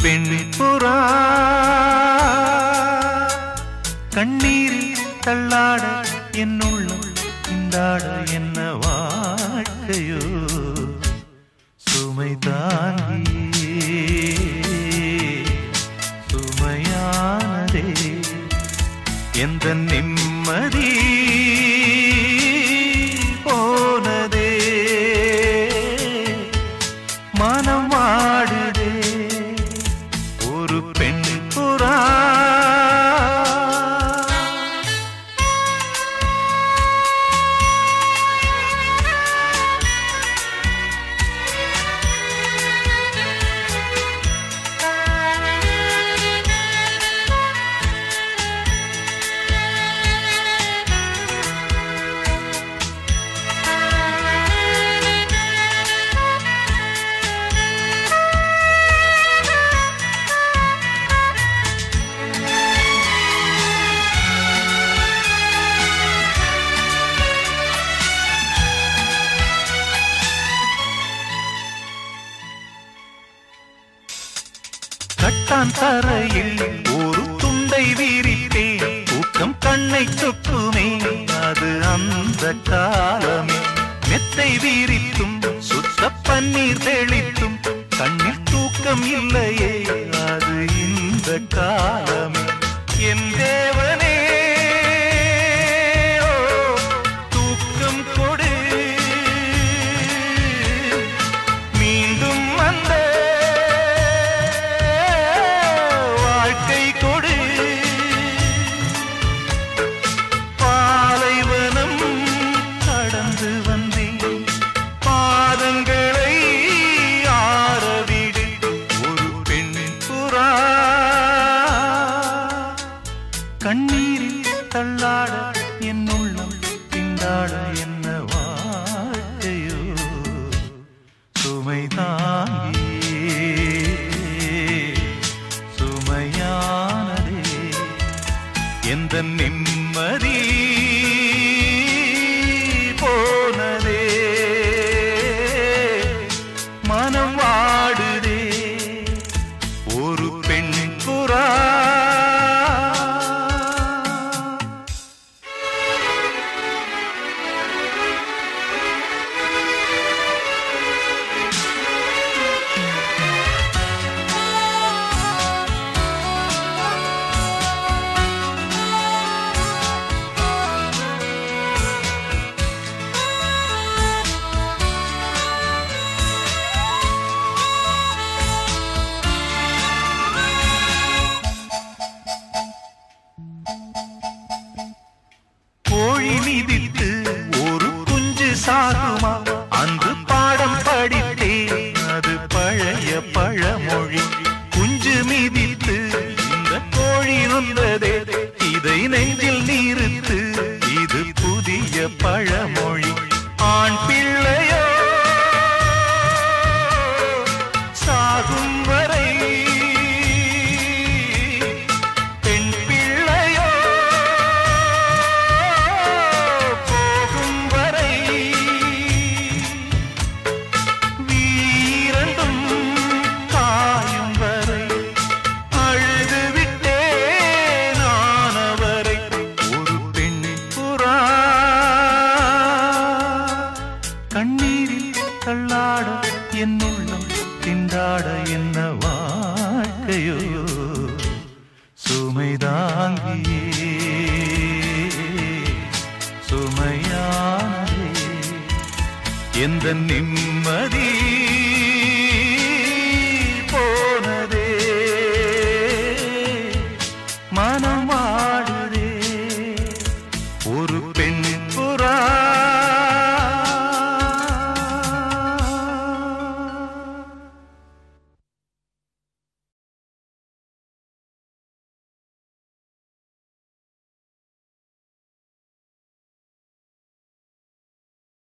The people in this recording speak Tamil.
பெண் புறா கண்ணீரில் தள்ளாட என் உள்ளம் திண்டாட என்ன வாழ்க்கையோ சுமை தாங்கி சுமையானதே எந்த நிம்மதி போனதே மனம் வாடுதே ஒரு பெண் புறா கட்டான் தரையில் ஒரு துண்டை விரித்தேன் தூக்கம் கண்ணை சொக்குமே அது அந்த காலமே மெத்தை வீரித்தும் சுத்த பன்னீர் தெளித்தும் கண்ணில் தூக்கம் இல்லையே அது இந்த காலமே என் தேவனே ஓ, தூக்கம் கொடு மீண்டும் வந்த வாழ்க்கை கொடு பாலைவனம் கடந்து வந்தேன் பாதங்களை ஆரவிடு ஒரு பெண் புறா கண்ணீரில் தள்ளாட என் உள்ளம் திண்டாட என்ன வாழ்க்கையோ சுமை தாங்கி சுமையானதே எந்த நிம்மதி போனதே மனம் வாடுதே ஒரு பெண் புறா கோழி மிதித்து ஒரு குஞ்சு சாகுமா அன்று பாடம் படித்தேன் அது பழைய பழமொழி குஞ்சு மிதித்து இந்த கோழி வந்ததே இதை நெஞ்சில் நீருத்து இது புதிய பழமொழி ஆண் பிள்ளையோ சாகும் வரை பெண் பிள்ளையோ போகும் வரை வீரண்டும் காயும் வரை அழுது விட்டே நானவரை ஒரு பெண் புறா கண்ணீரில் தள்ளாட என் உள்ளம் திண்டாட என்ன வாழ்க்கையோ சுமை தாங்கியே சுமையானதே எந்த நிம்மதி